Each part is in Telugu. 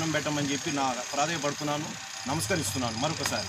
అన్నం పెట్టమని చెప్పి నా ప్రాధాయపడుతున్నాను నమస్కరిస్తున్నాను మరొకసారి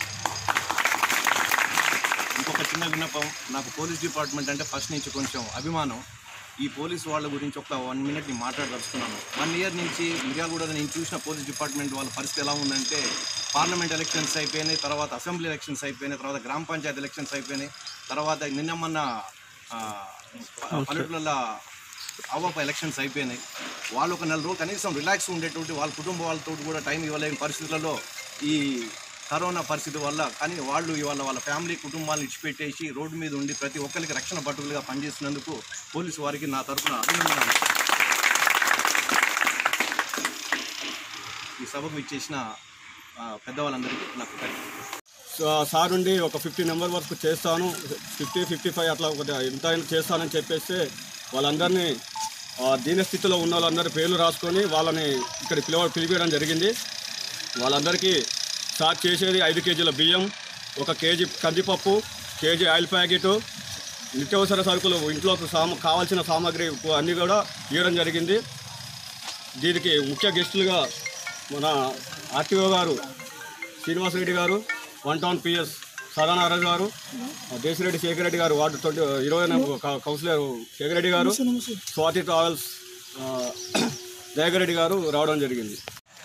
ఇంకొక చిన్న విన్నపం నాకు పోలీస్ డిపార్ట్మెంట్ అంటే ఫస్ట్ నుంచి కొంచెం అభిమానం ఈ పోలీస్ వాళ్ళ గురించి ఒక వన్ మినిట్ నేను మాట్లాడదలుచుకున్నాను వన్ ఇయర్ నుంచి మిర్యాలగూడ నేను చూసిన పోలీస్ డిపార్ట్మెంట్ వాళ్ళ పరిస్థితి ఎలా ఉందంటే పార్లమెంట్ ఎలక్షన్స్ అయిపోయినాయి తర్వాత అసెంబ్లీ ఎలక్షన్స్ అయిపోయినాయి తర్వాత గ్రామ పంచాయతీ ఎలక్షన్స్ అయిపోయినాయి తర్వాత నిన్న మొన్న ఆ, పల్లెటూళ్ళ అవ్వప ఎలక్షన్స్ అయిపోయినాయి వాళ్ళు ఒక నెల రోజులు కనీసం రిలాక్స్ ఉండేటువంటి వాళ్ళ కుటుంబ వాళ్ళతో కూడా టైం ఇవ్వలేని పరిస్థితులలో ఈ కరోనా పరిస్థితి వల్ల కానీ వాళ్ళు ఇవాళ వాళ్ళ ఫ్యామిలీ కుటుంబాలను ఇచ్చిపెట్టేసి రోడ్డు మీద ఉండి ప్రతి ఒక్కరికి రక్షణ భటులుగా పనిచేస్తున్నందుకు పోలీసు వారికి నా తరఫున అభినందనలు ఈ సభకు ఇచ్చేసిన ఆ, పెద్దవాళ్ళందరికీ నాకు కృతజ్ఞతలు. సో సార్ ఉండి ఒక ఫిఫ్టీ నెంబర్ వరకు చేస్తాను ఫిఫ్టీ ఫిఫ్టీ ఫైవ్ అట్లా ఒక ఇంత అయినా చేస్తానని చెప్పేస్తే వాళ్ళందరినీ ఆ, దీనస్థితిలో ఉన్న వాళ్ళందరి పేర్లు రాసుకొని వాళ్ళని ఇక్కడ పిలవ పిలిపించడం జరిగింది వాళ్ళందరికీ సార్ చేసేది ఐదు కేజీల బియ్యం ఒక కేజీ కందిపప్పు కేజీ ఆయిల్ ప్యాకెట్ నిత్యావసర సరుకులు ఇంట్లో సామ కావాల్సిన సామాగ్రి అన్నీ కూడా ఇవ్వడం జరిగింది దీనికి ముఖ్య గెస్టులుగా మన ఆర్టీఓ గారు శ్రీనివాసరెడ్డి గారు వన్ టౌన్ పిఎస్ సదానారాజు గారు దేశిరెడ్డి శేఖర్ రెడ్డి గారు వార్డు ట్వంటీ ఇరవై నెంబర్ కౌ- కౌన్సిలర్ శేఖర్ రెడ్డి గారు స్వాతి ట్రావెల్స్ ఆ, దయాకర్ రెడ్డి గారు రావడం జరిగింది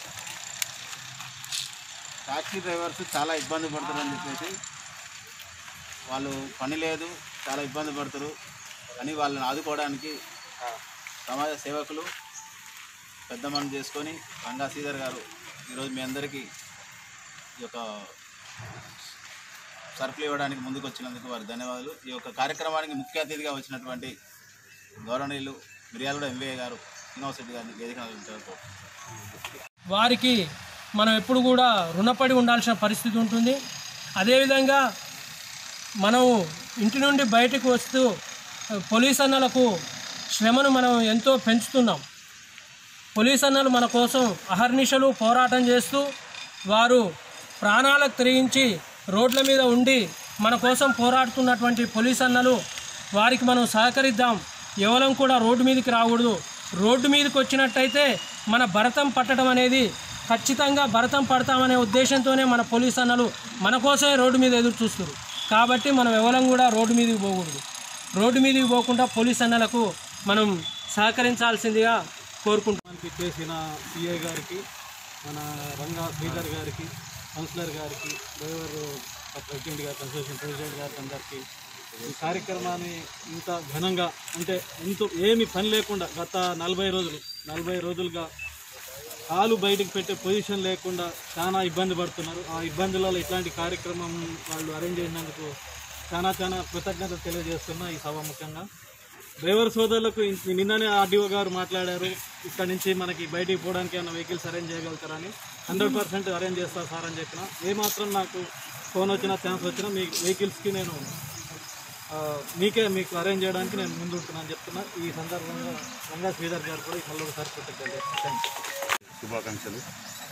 టాక్సీ డ్రైవర్స్ చాలా ఇబ్బంది పడతారని చెప్పేసి వాళ్ళు పని లేదు చాలా ఇబ్బంది పడతారు అని వాళ్ళని ఆదుకోవడానికి సమాజ సేవకులు పెద్ద మనం చేసుకొని రంగా శ్రీధర్ గారు ఈరోజు మీ అందరికీ ఈ యొక్క సరుకులు ఇవ్వడానికి ముందుకు వచ్చినందుకు వారి ధన్యవాదాలు ఈ యొక్క కార్యక్రమానికి ముఖ్య అతిథిగా వచ్చినటువంటి గౌరవనీయులు మిర్యాలగూడ ఎంవీఏ గారు శ్రీనివాసరెడ్డి గారిని వేదిక అలంకరించారు. వారికి మనం ఎప్పుడు కూడా రుణపడి ఉండాల్సిన పరిస్థితి ఉంటుంది అదేవిధంగా మనం ఇంటి నుండి బయటకు వస్తూ ఆ, పోలీస్ అన్నలకు శ్రమను మనం ఎంతో పెంచుతున్నాం పోలీస్ అన్నలు మన కోసం అహర్నిశలు పోరాటం చేస్తూ వారు ప్రాణాలకు తెగించి రోడ్ల మీద ఉండి మన కోసం పోరాడుతున్నటువంటి పోలీస్ అన్నలు వారికి మనం సహకరిద్దాం ఎవరం కూడా రోడ్డు మీదకి రాకూడదు రోడ్డు మీదకి వచ్చినట్టయితే మన భరతం పట్టడం అనేది ఖచ్చితంగా భరతం పడతామనే ఉద్దేశంతోనే మన పోలీస్ అన్నలు మన కోసమే రోడ్డు మీద ఎదురు చూస్తారు కాబట్టి మనం ఎవరం కూడా రోడ్డు మీదకి పోకూడదు రోడ్డు మీదకి పోకుండా పోలీస్ అన్నలకు మనం సహకరించాల్సిందిగా కోరుకుంటున్నాం మనకి చేసిన సిఐ గారికి మన రంగా శ్రీధర్ గారికి కౌన్సిలర్ గారికి డ్రైవర్ ప్రెసిడెంట్ గారికి అసోసియేషన్ ప్రెసిడెంట్ గారికి అందరికీ ఈ కార్యక్రమాన్ని ఇంత ఘనంగా అంటే ఎంతో ఏమి పని లేకుండా గత నలభై రోజులు నలభై రోజులుగా కాలు బయటకు పెట్టే పొజిషన్ లేకుండా చాలా ఇబ్బంది పడుతున్నారు ఆ ఇబ్బందులలో ఇట్లాంటి కార్యక్రమం వాళ్ళు అరేంజ్ చేసినందుకు చాలా చాలా కృతజ్ఞతలు తెలియజేస్తున్నా ఈ సభ ముఖ్యంగా డ్రైవర్ సోదరులకు ఇన్- నిన్ననే ఆర్డీఓ గారు మాట్లాడారు ఇక్కడ నుంచి మనకి బయటికి పోవడానికి ఏమైనా వెహికల్స్ అరేంజ్ చేయగలుగుతారని హండ్రెడ్ పర్సెంట్ అరేంజ్ చేస్తా సార్ అని చెప్పిన ఏమాత్రం నాకు ఫోన్ వచ్చినా ఛాన్స్ వచ్చినా మీ వెహికల్స్కి నేను ఆ, మీకే మీకు అరేంజ్ చేయడానికి నేను ముందుంటున్నాను చెప్తున్నా ఈ సందర్భంగా రంగా శ్రీధర్ గారు కూడా ఈ మళ్ళొకసారి కృతజ్ఞతలు థ్యాంక్ యూ శుభాకాంక్షలు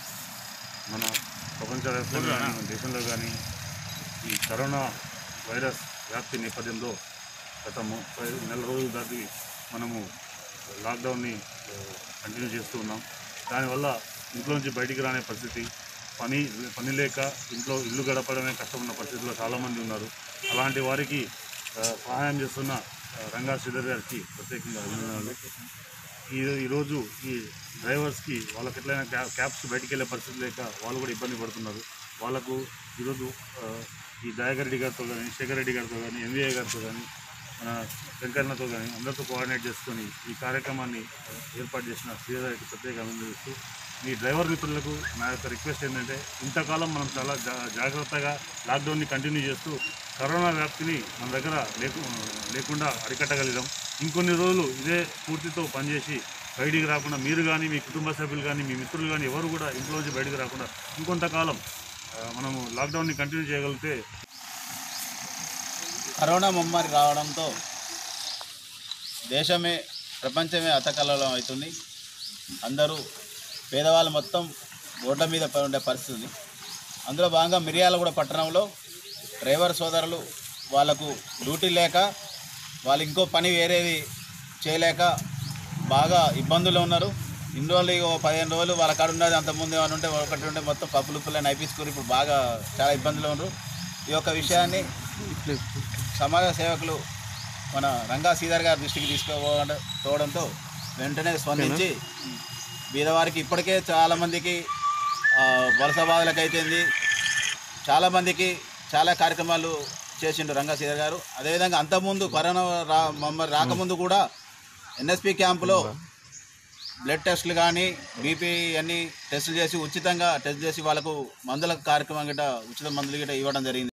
మన ప్రపంచవ్యాప్తంగా కానీ మన దేశంలో కానీ ఈ కరోనా వైరస్ వ్యాప్తి నేపథ్యంలో గత ముప్పై నెల రోజులు దాటి మనము లాక్డౌన్ని కంటిన్యూ చేస్తూ ఉన్నాం దానివల్ల ఇంట్లో నుంచి బయటికి రానే పరిస్థితి పని పని లేక ఇంట్లో ఇల్లు గడపడమే కష్టమున్న పరిస్థితిలో చాలామంది ఉన్నారు అలాంటి వారికి ఆ, సహాయం చేస్తున్న ఆ, రంగా శ్రీధర్ గారికి ప్రత్యేకంగా అభినందనలు ఈ ఈరోజు ఈ డ్రైవర్స్కి వాళ్ళకి ఎట్లయినా క్యా క్యాబ్స్ బయటికి వెళ్ళే పరిస్థితి లేక వాళ్ళు కూడా ఇబ్బంది పడుతున్నారు వాళ్ళకు ఈరోజు ఆ, ఈ దయాకర్ రెడ్డి గారితో కానీ శేఖర్ రెడ్డి గారితో కానీ ఎంవీఏ గారితో కానీ మన వెంకన్నతో కానీ అందరితో కోఆర్డినేట్ చేసుకొని ఈ కార్యక్రమాన్ని ఆ, ఏర్పాటు చేసిన శ్రీధర్కి ప్రత్యేక అభినందిస్తూ మీ డ్రైవర్ మిత్రులకు నా యొక్క రిక్వెస్ట్ ఏంటంటే ఇంతకాలం మనం చాలా జా జాగ్రత్తగా లాక్డౌన్ని కంటిన్యూ చేస్తూ కరోనా వ్యాప్తిని మన దగ్గర లేకు లేకుండా అరికట్టగలిగాం ఇంకొన్ని రోజులు ఇదే స్ఫూర్తితో పనిచేసి బయటికి రాకుండా మీరు కానీ మీ కుటుంబ సభ్యులు కానీ మీ మిత్రులు కానీ ఎవరు కూడా ఇంట్లోంచి బయటికి రాకుండా ఇంకొంతకాలం ఆ, మనము లాక్డౌన్ని కంటిన్యూ చేయగలిగితే కరోనా ముమ్మరి రావడంతో దేశమే ప్రపంచమే అతకల్లోలం అవుతుంది అందరూ పేదవాళ్ళు మొత్తం రోడ్ల మీద పడి ఉండే పరిస్థితి ఉంది అందులో భాగంగా మిర్యాలగూడ పట్టణంలో డ్రైవర్ సోదరులు వాళ్ళకు డ్యూటీ లేక వాళ్ళు ఇంకో పని వేరేది చేయలేక బాగా ఇబ్బందులు ఉన్నారు ఇన్ని రోజులు ఇక ఓ పదిహేను రోజులు వాళ్ళ కాడ ఉన్నది అంత ముందు ఏమైనా ఉంటే ఒకటి ఉంటే మొత్తం పప్పులు పుల్లని అయిపించుకొని ఇప్పుడు బాగా చాలా ఇబ్బందులు ఉన్నారు ఈ యొక్క విషయాన్ని సమాజ సేవకులు మన రంగా శ్రీధర్ గారి దృష్టికి తీసుకోవడం తోవడంతో వెంటనే స్పందించి బీదవారికి ఇప్పటికే చాలామందికి ఆ, వలస బాధలకు అయితేంది చాలామందికి చాలా కార్యక్రమాలు చేసిండు రంగా శ్రీధర్ గారు అదేవిధంగా అంతకుముందు కరోనా రా మమ్మ రాకముందు కూడా ఎన్ఎస్పి క్యాంపులో బ్లడ్ టెస్టులు కానీ బీపీ అన్ని టెస్టులు చేసి ఉచితంగా టెస్ట్ చేసి వాళ్ళకు మందుల కార్యక్రమం గిట్ట ఉచిత మందులు గిట్ట ఇవ్వడం జరిగింది